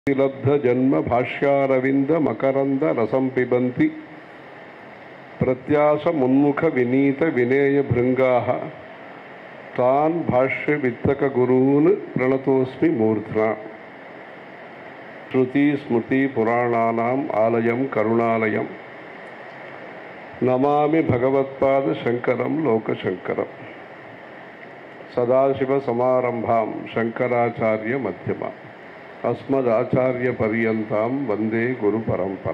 లబ్ధజన్మ భాష్యారవింద మకరంద రసం పిబంతి ప్రత్యాశ మున్ముఖ వినీత వినేయ భృంగాః తాన్ భాష్య విత్తక గురూన్ ప్రణతోస్మి మూర్ధ్నా శృతి స్మృతి పురాణానాం ఆలయం కరుణాలయం నమామి భగవత్పాద శంకరం లోకశంకరం సదాశివ సమారంభాం శంకరాచార్య మధ్యమ అస్మదాచార్య పర్యంతం వందే గురు పరంపర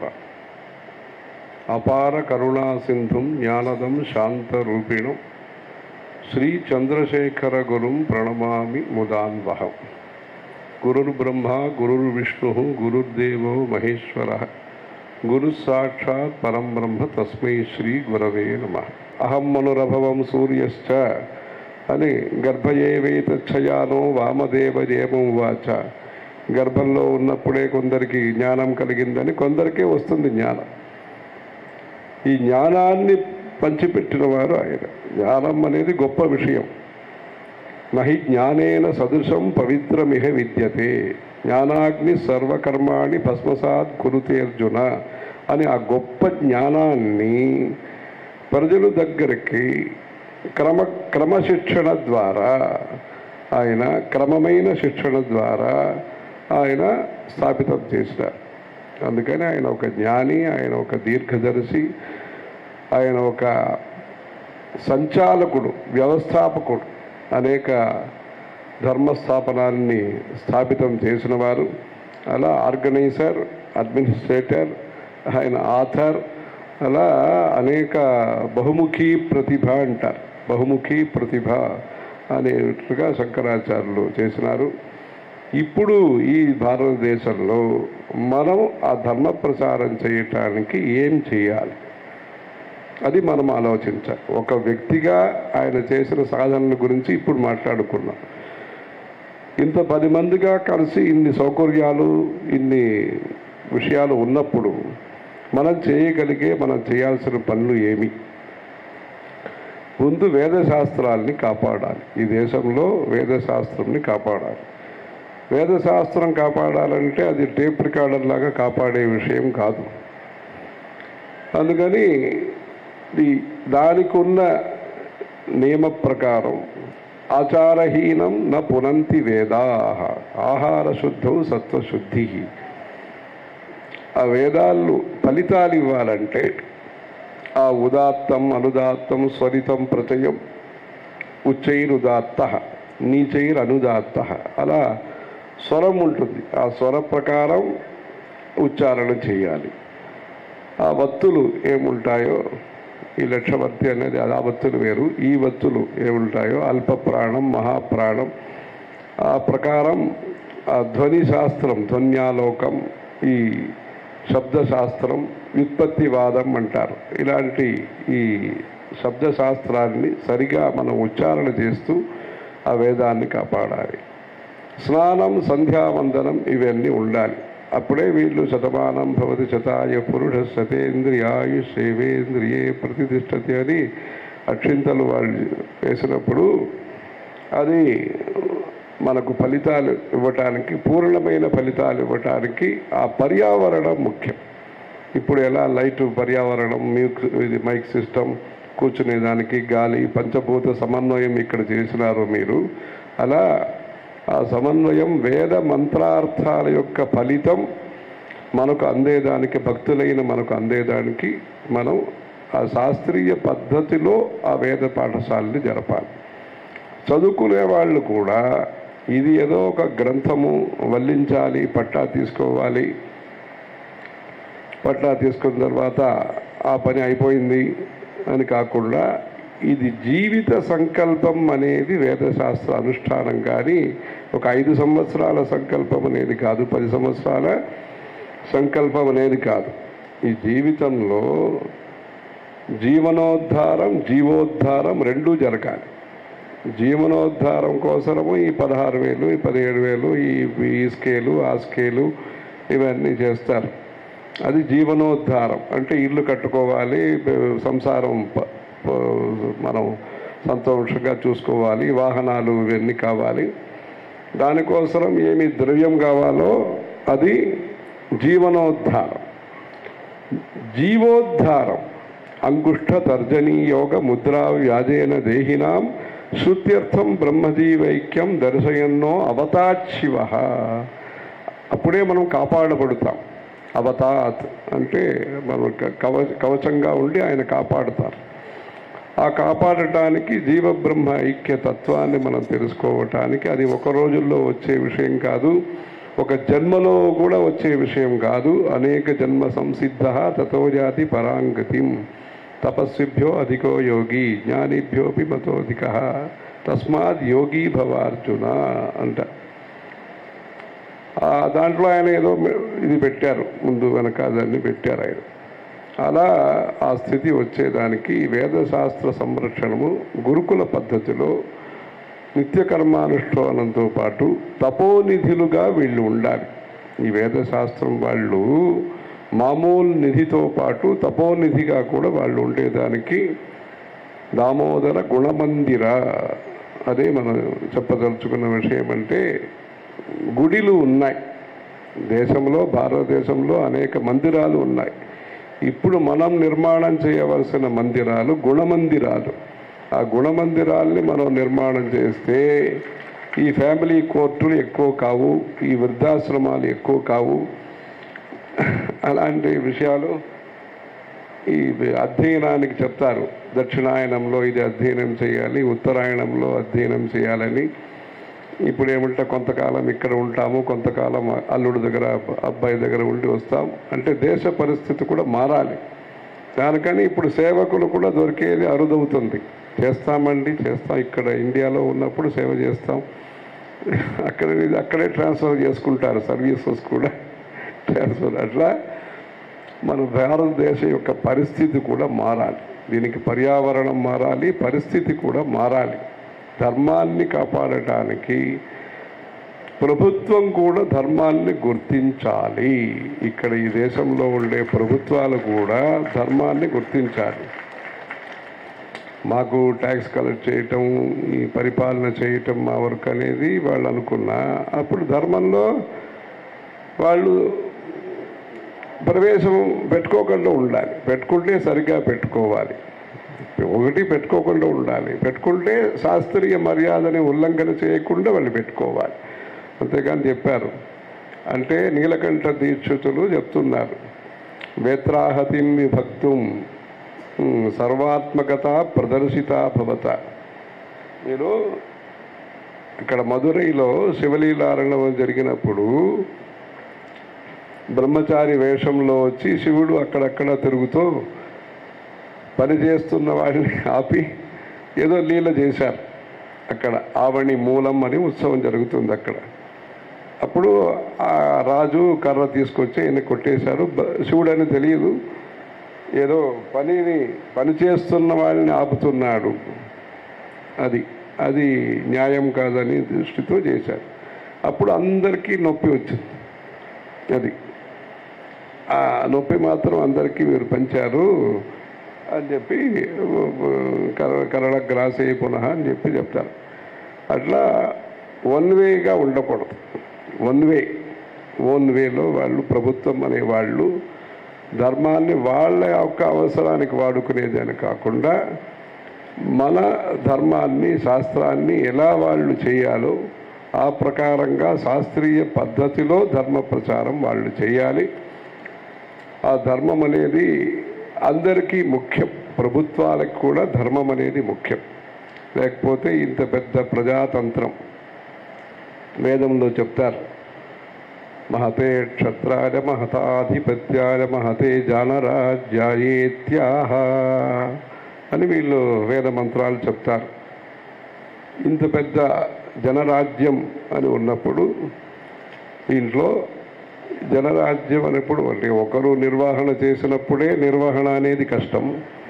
అపార కరుణా సింధుం జ్ఞానదం శాంతరూపిణం శ్రీ చంద్రశేఖర గురుం ప్రణమామి ముదాన్వహం గురుర్బ్రహ్మ గురుర్విష్ణు గురుర్దేవో మహేశ్వర గురు సాక్షాత్ పరం బ్రహ్మ తస్మై శ్రీ గురవే నమ అహం మనురభవం సూర్యశ్చ అని గర్భయే వేతఛయానో వామదేవదేవం వాచ గర్భంలో ఉన్నప్పుడే కొందరికి జ్ఞానం కలిగిందని కొందరికే వస్తుంది జ్ఞానం ఈ జ్ఞానాన్ని పంచిపెట్టిన వారు ఆయన జ్ఞానం అనేది గొప్ప విషయం నహి జ్ఞానేన సదృశం పవిత్రమిహ విద్యతే జ్ఞానాగ్ని సర్వకర్మాణి భస్మసాత్ కురుతే అర్జున అని ఆ గొప్ప జ్ఞానాన్ని ప్రజల దగ్గరికి క్రమ క్రమశిక్షణ ద్వారా ఆయన క్రమమైన శిక్షణ ద్వారా ఆయన స్థాపితం చేసినారు అందుకని ఆయన ఒక జ్ఞాని ఆయన ఒక దీర్ఘదర్శి ఆయన ఒక సంచాలకుడు వ్యవస్థాపకుడు అనేక ధర్మస్థాపనాన్ని స్థాపితం చేసిన వారు అలా ఆర్గనైజర్ అడ్మినిస్ట్రేటర్ ఆయన ఆథర్ అలా అనేక బహుముఖీ ప్రతిభ అంటారు బహుముఖీ ప్రతిభ అనేట్టుగా శంకరాచార్యులు చేసినారు ఇప్పుడు ఈ భారతదేశంలో మనం ఆ ధర్మ ప్రచారం చేయటానికి ఏం చేయాలి అది మనం ఆలోచించాలి ఒక వ్యక్తిగా ఆయన చేసిన సాధనల గురించి ఇప్పుడు మాట్లాడుకున్నాం ఇంత పది మందిగా కలిసి ఇన్ని సౌకర్యాలు ఇన్ని విషయాలు ఉన్నప్పుడు మనం చేయగలిగే మనం చేయాల్సిన పనులు ఏమి ముందు వేదశాస్త్రాల్ని కాపాడాలి ఈ దేశంలో వేదశాస్త్రంని కాపాడాలి వేదశాస్త్రం కాపాడాలంటే అది టేప్ రికార్డర్ లాగా కాపాడే విషయం కాదు అందుకని ఈ దానికి ఉన్న నియమ ప్రకారం ఆచారహీనం న పునంతి వేదా ఆహార శుద్ధం సత్వశుద్ధి ఆ వేదాలు ఫలితాలు ఇవ్వాలంటే ఆ ఉదాత్తం అనుదాత్తం స్వరితం ప్రచయం ఉచ్చైరుదాత్త నీచైర్ అనుదాత్త అలా స్వరం ఉంటుంది ఆ స్వర ప్రకారం ఉచ్చారణ చేయాలి ఆ వత్తులు ఏముంటాయో ఈ లక్షవర్తి అనేది ఆ వత్తులు వేరు ఈ వత్తులు ఏముంటాయో అల్ప ప్రాణం మహాప్రాణం ఆ ప్రకారం ఆ ధ్వని శాస్త్రం ధ్వన్యాలోకం ఈ శబ్దశాస్త్రం వ్యుత్పత్తివాదం అంటారు ఇలాంటి ఈ శబ్దశాస్త్రాన్ని సరిగా మనం ఉచ్చారణ చేస్తూ ఆ వేదాన్ని కాపాడాలి స్నానం సంధ్యావందనం ఇవన్నీ ఉండాలి అప్పుడే వీళ్ళు శతమానం భవతి శతాయ పురుష శతేంద్రియాయు సేవేంద్రియే ప్రతిష్టతి అని అక్షింతలు వాళ్ళు వేసినప్పుడు అది మనకు ఫలితాలు ఇవ్వటానికి పూర్ణమైన ఫలితాలు ఇవ్వటానికి ఆ పర్యావరణం ముఖ్యం ఇప్పుడు ఎలా లైట్ పర్యావరణం మ్యూక్ ఇది మైక్ సిస్టమ్ కూర్చునేదానికి గాలి పంచభూత సమన్వయం ఇక్కడ చేసినారు మీరు అలా ఆ సమన్వయం వేద మంత్రార్థాల యొక్క ఫలితం మనకు అందేదానికి భక్తులైన మనకు అందేదానికి మనం ఆ శాస్త్రీయ పద్ధతిలో ఆ వేద పాఠశాలని జరపాలి చదువుకునే వాళ్ళు కూడా ఇది ఏదో ఒక గ్రంథము వల్లించాలి పట్టా తీసుకోవాలి పట్టా తీసుకున్న తర్వాత ఆ పని అయిపోయింది అని కాకుండా ఇది జీవిత సంకల్పం అనేది వేదశాస్త్ర అనుష్ఠానం కానీ ఒక ఐదు సంవత్సరాల సంకల్పం అనేది కాదు పది సంవత్సరాల సంకల్పం అనేది కాదు ఈ జీవితంలో జీవనోద్ధారం జీవోద్ధారం రెండూ జరగాలి జీవనోద్ధారం కోసము ఈ పదహారు వేలు ఈ పదిహేడు వేలు ఈ ఈ స్కేలు ఆ స్కేలు ఇవన్నీ చేస్తారు అది జీవనోద్ధారం అంటే ఇల్లు కట్టుకోవాలి సంసారం ప- ప- మనం సంతోషంగా చూసుకోవాలి వాహనాలు ఇవన్నీ కావాలి దానికోసం ఏమి ద్రవ్యం కావాలో అది జీవనోద్ధారం జీవోద్ధారం అంగుష్ట తర్జనీ యోగ ముద్రా వ్యాజేన దేహినాం శృత్యర్థం బ్రహ్మజీవైక్యం దర్శయన్నో అవతాశివ అప్పుడే మనం కాపాడబడతాం అవతాత్ అంటే మనం క- కవ కవచంగా ఉండి ఆయన కాపాడుతారు ఆ కాపాడటానికి జీవబ్రహ్మ ఐక్య తత్వాన్ని మనం తెలుసుకోవటానికి అది ఒక రోజుల్లో వచ్చే విషయం కాదు ఒక జన్మలో కూడా వచ్చే విషయం కాదు అనేక జన్మ సంసిద్ధ తతో జాతి పరాంగతిం తపస్విభ్యో అధికో యోగి జ్ఞానిభ్యోపి మతోధిక తస్మాత్ యోగి భవార్జున అంట ఆ దాంట్లో ఆయన ఏదో ఇది పెట్టారు ముందు వెనక దాన్ని పెట్టారు ఆయన అలా ఆ స్థితి వచ్చేదానికి వేదశాస్త్ర సంరక్షణము గురుకుల పద్ధతిలో నిత్య కర్మానుష్ఠానంతో పాటు తపోనిధులుగా వీళ్ళు ఉండాలి ఈ వేదశాస్త్రం వాళ్ళు మామూలు నిధితో పాటు తపోనిధిగా కూడా వాళ్ళు ఉండేదానికి దామోదర గుణమందిర అదే మనం చెప్పదలుచుకున్న విషయం అంటే గుడిలు ఉన్నాయి దేశంలో భారతదేశంలో అనేక మందిరాలు ఉన్నాయి ఇప్పుడు మనం నిర్మాణం చేయవలసిన మందిరాలు గుణమందిరాలు ఆ గుణమందిరాల్ని మనం నిర్మాణం చేస్తే ఈ ఫ్యామిలీ కోర్టులు ఎక్కువ కావు ఈ వృద్ధాశ్రమాలు ఎక్కువ కావు అలాంటి విషయాలు ఈ అధ్యయనానికి చెప్తారు దక్షిణాయనంలో ఇది అధ్యయనం చేయాలి ఉత్తరాయణంలో అధ్యయనం చేయాలని ఇప్పుడు ఏమంటే కొంతకాలం ఇక్కడ ఉంటాము కొంతకాలం అల్లుడి దగ్గర అబ్బ- అబ్బాయి దగ్గర ఉండి వస్తాం అంటే దేశ పరిస్థితి కూడా మారాలి దానికని ఇప్పుడు సేవకులు కూడా దొరికేది అరుదవుతుంది చేస్తామండి చేస్తాం ఇక్కడ ఇండియాలో ఉన్నప్పుడు సేవ చేస్తాం అక్కడ అక్కడే ట్రాన్స్ఫర్ చేసుకుంటారు సర్వీసెస్ కూడా ట్రాన్స్ఫర్ అట్లా మన భారతదేశం యొక్క పరిస్థితి కూడా మారాలి దీనికి పర్యావరణం మారాలి పరిస్థితి కూడా మారాలి ధర్మాన్ని కాపాడటానికి ప్రభుత్వం కూడా ధర్మాన్ని గుర్తించాలి ఇక్కడ ఈ దేశంలో ఉండే ప్రభుత్వాలు కూడా ధర్మాన్ని గుర్తించాలి మాకు ట్యాక్స్ కలెక్ట్ చేయటం ఈ పరిపాలన చేయటం మా వర్క్ అనేది వాళ్ళు అనుకున్నా అప్పుడు ధర్మంలో వాళ్ళు ప్రవేశం పెట్టుకోకుండా ఉండాలి పెట్టుకుంటే సరిగ్గా పెట్టుకోవాలి ఒకటి పెట్టుకోకుండా ఉండాలి పెట్టుకుంటే శాస్త్రీయ మర్యాదని ఉల్లంఘన చేయకుండా వాళ్ళు పెట్టుకోవాలి అంతేగాని చెప్పారు అంటే నీలకంఠ దీక్షితులు చెప్తున్నారు వేత్రాహతిం విభక్తుం ఉమ్, సర్వాత్మకత ప్రదర్శిత భవత మీరు ఇక్కడ మధురైలో శివలీలారణం జరిగినప్పుడు బ్రహ్మచారి వేషంలో వచ్చి శివుడు అక్కడక్కడ తిరుగుతూ పని చేస్తున్న వాడిని ఆపి ఏదో లీల చేశారు అక్కడ ఆవణి మూలం అని ఉత్సవం జరుగుతుంది అక్కడ అప్పుడు ఆ రాజు కర్ర తీసుకొచ్చి ఈయన కొట్టేశారు బ- శివుడని తెలియదు ఏదో పనిని పని చేస్తున్న వాళ్ళని ఆపుతున్నాడు అది అది న్యాయం కాదని దృష్టితో చేశారు అప్పుడు అందరికీ నొప్పి వచ్చింది అది ఆ నొప్పి మాత్రం అందరికీ మీరు పంచారు అని చెప్పి కర కరడ గ్రాసే పునః అని చెప్పి చెప్తారు అట్లా వన్ వేగా ఉండకూడదు వన్ వే ఓన్ వేలో వాళ్ళు ప్రభుత్వం అనే వాళ్ళు ధర్మాన్ని వాళ్ళ యొక్క అవసరానికి వాడుకునేదని కాకుండా మన ధర్మాన్ని శాస్త్రాన్ని ఎలా వాళ్ళు చేయాలో ఆ ప్రకారంగా శాస్త్రీయ పద్ధతిలో ధర్మ ప్రచారం వాళ్ళు చేయాలి ఆ ధర్మం అనేది అందరికీ ముఖ్యం ప్రభుత్వాలకు కూడా ధర్మం అనేది ముఖ్యం లేకపోతే ఇంత పెద్ద ప్రజాతంత్రం వేదంలో చెప్తారు మహతే క్షత్రాయ మహతాధిపత్యాయ మహతే జానరాజ్యాయేత్యాహ అని వీళ్ళు వేద మంత్రాలు చెప్తారు ఇంత పెద్ద జనరాజ్యం అని ఉన్నప్పుడు దీంట్లో జనరాజ్యం అనేప్పుడు అంటే ఒకరు నిర్వహణ చేసినప్పుడే నిర్వహణ అనేది కష్టం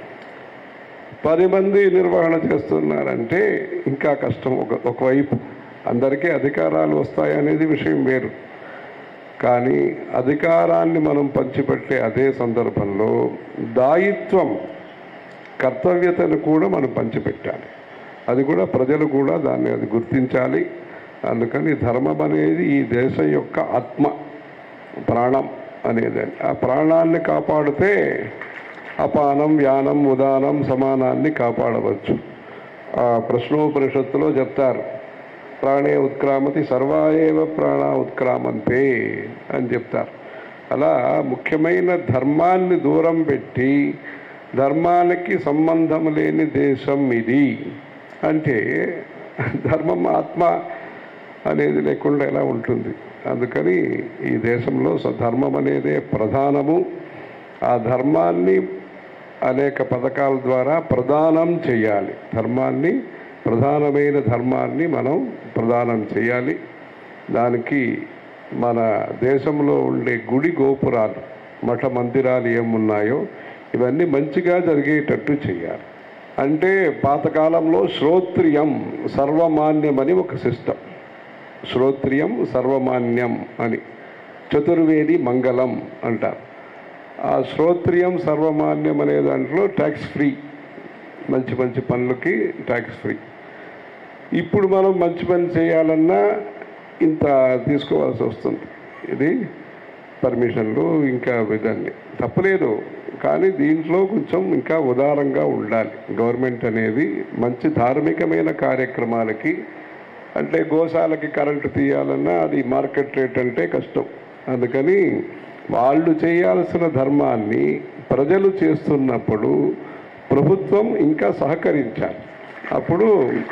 పది మంది నిర్వహణ చేస్తున్నారంటే ఇంకా కష్టం ఒక ఒకవైపు అందరికీ అధికారాలు వస్తాయనేది విషయం వేరు కానీ అధికారాన్ని మనం పంచిపెట్టే అదే సందర్భంలో దాయిత్వం కర్తవ్యతను కూడా మనం పంచిపెట్టాలి అది కూడా ప్రజలు కూడా దాన్ని అది గుర్తించాలి అందుకని ధర్మం అనేది ఈ దేశం యొక్క ఆత్మ ప్రాణం అనేది ఆ ప్రాణాన్ని కాపాడితే అపానం యానం ఉదానం సమానాన్ని కాపాడవచ్చు ఆ ప్రశ్నోపనిషత్తులో చెప్తారు ప్రాణే ఉత్క్రామతి సర్వాయేవ ప్రాణ ఉత్క్రామంతే అని చెప్తారు అలా ముఖ్యమైన ధర్మాన్ని దూరం పెట్టి ధర్మానికి సంబంధం లేని దేశం ఇది అంటే ధర్మం ఆత్మ అనేది లేకుండా ఎలా ఉంటుంది అందుకని ఈ దేశంలో స- ధర్మం అనేదే ప్రధానము ఆ ధర్మాన్ని అనేక పథకాల ద్వారా ప్రదానం చేయాలి ధర్మాన్ని ప్రధానమైన ధర్మాన్ని మనం ప్రదానం చేయాలి దానికి మన దేశంలో ఉండే గుడి గోపురాలు మఠ మందిరాలు ఏమున్నాయో ఇవన్నీ మంచిగా జరిగేటట్టు చేయాలి అంటే పాతకాలంలో శ్రోత్రియం సర్వమాన్యమని ఒక సిస్టమ్ శ్రోత్రియం సర్వమాన్యం అని చతుర్వేది మంగళం అంటారు ఆ శ్రోత్రియం సర్వమాన్యం అనే దాంట్లో ట్యాక్స్ ఫ్రీ మంచి మంచి పనులకి ట్యాక్స్ ఫ్రీ ఇప్పుడు మనం మంచి పని చేయాలన్నా ఇంత తీసుకోవాల్సి వస్తుంది ఇది పర్మిషన్లు ఇంకా ఇదన్నీ తప్పలేదు కానీ దీంట్లో కొంచెం ఇంకా ఉదారంగా ఉండాలి గవర్నమెంట్ అనేది మంచి ధార్మికమైన కార్యక్రమాలకి అంటే గోశాలకి కరెంటు తీయాలన్నా అది మార్కెట్ రేట్ అంటే కష్టం అందుకని వాళ్ళు చేయాల్సిన ధర్మాన్ని ప్రజలు చేస్తున్నప్పుడు ప్రభుత్వం ఇంకా సహకరించాలి అప్పుడు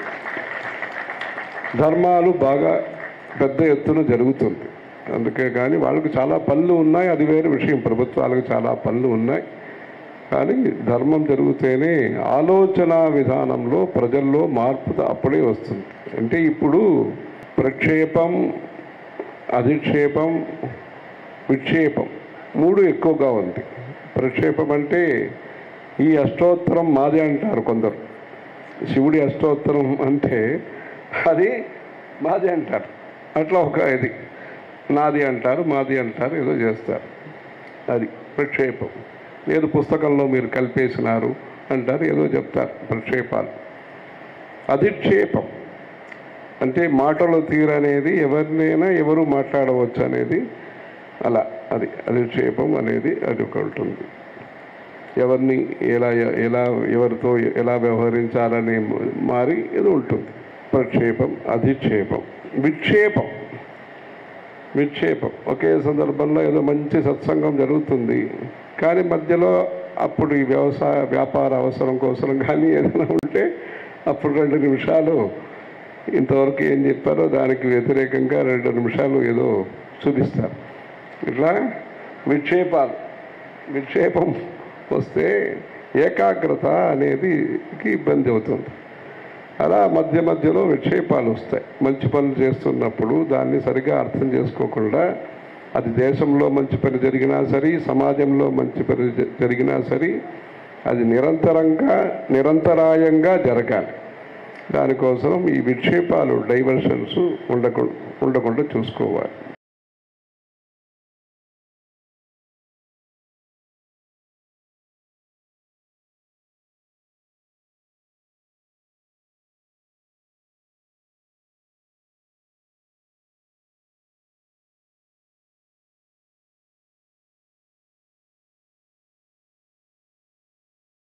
ధర్మాలు బాగా పెద్ద ఎత్తున జరుగుతుంది అందుకే కానీ వాళ్ళకి చాలా పనులు ఉన్నాయి అది వేరే విషయం ప్రభుత్వాలకు చాలా పనులు ఉన్నాయి కానీ ధర్మం జరిగితేనే ఆలోచన విధానంలో ప్రజల్లో మార్పు అప్పుడే వస్తుంది అంటే ఇప్పుడు ప్రక్షేపం అధిక్షేపం విక్షేపం మూడు ఎక్కువగా ఉంది ప్రక్షేపం అంటే ఈ అష్టోత్తరం మాదే అంటారు కొందరు శివుడి అష్టోత్తరం అంటే అది మాది అంటారు అట్లా ఒక ఇది నాది అంటారు మాది అంటారు ఏదో చేస్తారు అది ప్రక్షేపం లేదు పుస్తకంలో మీరు కలిపేసినారు అంటారు ఏదో చెప్తారు ప్రక్షేపాలు అధిక్షేపం అంటే మాటలు తీరనేది ఎవరినైనా ఎవరు మాట్లాడవచ్చు అనేది అలా అది అధిక్షేపం అనేది అది ఒక ఉంటుంది ఎవరిని ఎలా ఎలా ఎవరితో ఎలా వ్యవహరించాలనే మారి ఇది ఉంటుంది ప్రక్షేపం అధిక్షేపం విక్షేపం విక్షేపం ఒకే సందర్భంలో ఏదో మంచి సత్సంగం జరుగుతుంది కానీ మధ్యలో అప్పుడు ఈ వ్యవసాయ వ్యాపార అవసరం కోసం కానీ ఏదైనా ఉంటే అప్పుడు రెండు నిమిషాలు ఇంతవరకు ఏం చెప్పారో దానికి వ్యతిరేకంగా రెండు నిమిషాలు ఏదో చూపిస్తారు ఇట్లా విక్షేపాలు విక్షేపం వస్తే ఏకాగ్రత అనేది ఇబ్బంది అవుతుంది అలా మధ్య మధ్యలో విక్షేపాలు వస్తాయి మంచి పనులు చేస్తున్నప్పుడు దాన్ని సరిగా అర్థం చేసుకోకుండా అది దేశంలో మంచి పని జరిగినా సరే సమాజంలో మంచి పని జ- జరిగినా సరే అది నిరంతరంగా నిరంతరాయంగా జరగాలి దానికోసం ఈ విక్షేపాలు డైవర్షన్స్ ఉండకుండా ఉండకుండా చూసుకోవాలి